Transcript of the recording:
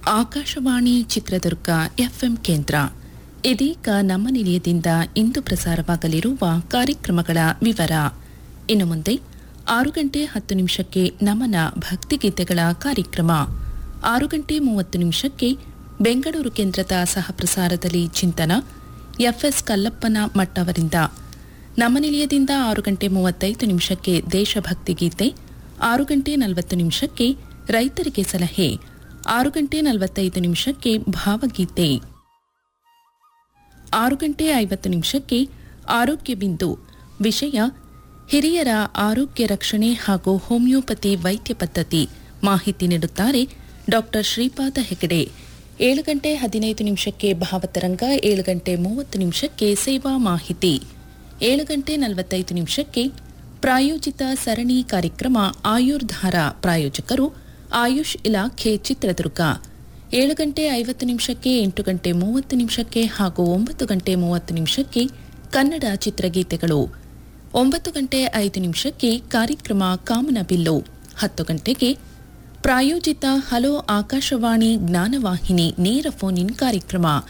Akashvani Chitradurga FM ಕೇಂದ್ರ ಇದೀಗ ನಮ್ಮ ನಿಲಯದಿಂದ ಇಂದು ಪ್ರಸಾರವಾಗಲಿರುವ ಕಾರ್ಯಕ್ರಮಗಳ ವಿವರ ಇನ್ನು ಮುಂದೆ ಆರು ಗಂಟೆ ಹತ್ತು ನಿಮಿಷಕ್ಕೆ ನಮನ ಭಕ್ತಿಗೀತೆಗಳ ಕಾರ್ಯಕ್ರಮ ಆರು ಗಂಟೆ ಮೂವತ್ತು ನಿಮಿಷಕ್ಕೆ ಬೆಂಗಳೂರು ಕೇಂದ್ರದ ಸಹಪ್ರಸಾರದಲ್ಲಿ ಚಿಂತನ ಎಫ್ಎಸ್ ಕಲ್ಲಪ್ಪನ ಮಠ್ ಅವರಿಂದ ನಮ್ಮ ನಿಲಯದಿಂದ ಆರು ಗಂಟೆ ಮೂವತ್ತೈದು ನಿಮಿಷಕ್ಕೆ ದೇಶಭಕ್ತಿ ಗೀತೆ ಆರು ಗಂಟೆ ನಲವತ್ತು ನಿಮಿಷಕ್ಕೆ ರೈತರಿಗೆ ಸಲಹೆ ಆರು ಗಂಟೆ ನಲವತ್ತೈದು ನಿಮಿಷಕ್ಕೆ ಭಾವಗೀತೆ ಆರು ಗಂಟೆ ಐವತ್ತು ನಿಮಿಷಕ್ಕೆ ಆರೋಗ್ಯ ಬಿಂದು ವಿಷಯ ಹಿರಿಯರ ಆರೋಗ್ಯ ರಕ್ಷಣೆ ಹಾಗೂ ಹೋಮಿಯೋಪತಿ ವೈದ್ಯ ಪದ್ಧತಿ ಮಾಹಿತಿ ನೀಡುತ್ತಾರೆ ಡಾಕ್ಟರ್ ಶ್ರೀಪಾದ ಹೆಗಡೆ ಏಳು ಗಂಟೆ ಹದಿನೈದು ನಿಮಿಷಕ್ಕೆ ಭಾವತರಂಗ ಏಳು ಗಂಟೆ ಮೂವತ್ತು ನಿಮಿಷಕ್ಕೆ ಸೇವಾ ಮಾಹಿತಿ ಏಳು ಗಂಟೆ ನಲವತ್ತೈದು ನಿಮಿಷಕ್ಕೆ ಪ್ರಾಯೋಜಿತ ಸರಣಿ ಕಾರ್ಯಕ್ರಮ ಆಯುರ್ಧಾರ ಪ್ರಾಯೋಜಕರು ಆಯುಷ್ ಇಲಾಖೆ ಚಿತ್ರದುರ್ಗ ಏಳು ಗಂಟೆ ಐವತ್ತು ನಿಮಿಷಕ್ಕೆ ಎಂಟು ಗಂಟೆ ಮೂವತ್ತು ನಿಮಿಷಕ್ಕೆ ಹಾಗೂ ಒಂಬತ್ತು ಗಂಟೆ ಮೂವತ್ತು ನಿಮಿಷಕ್ಕೆ ಕನ್ನಡ ಚಿತ್ರಗೀತೆಗಳು ಒಂಬತ್ತು ಗಂಟೆ ಐದು ನಿಮಿಷಕ್ಕೆ ಕಾರ್ಯಕ್ರಮ ಕಾಮನ ಬಿಲ್ಲು ಹತ್ತು ಗಂಟೆಗೆ ಪ್ರಾಯೋಜಿತ ಹಲೋ ಆಕಾಶವಾಣಿ ಜ್ಞಾನವಾಹಿನಿ ನೇರ ಫೋನ್ ಇನ್ ಕಾರ್ಯಕ್ರಮ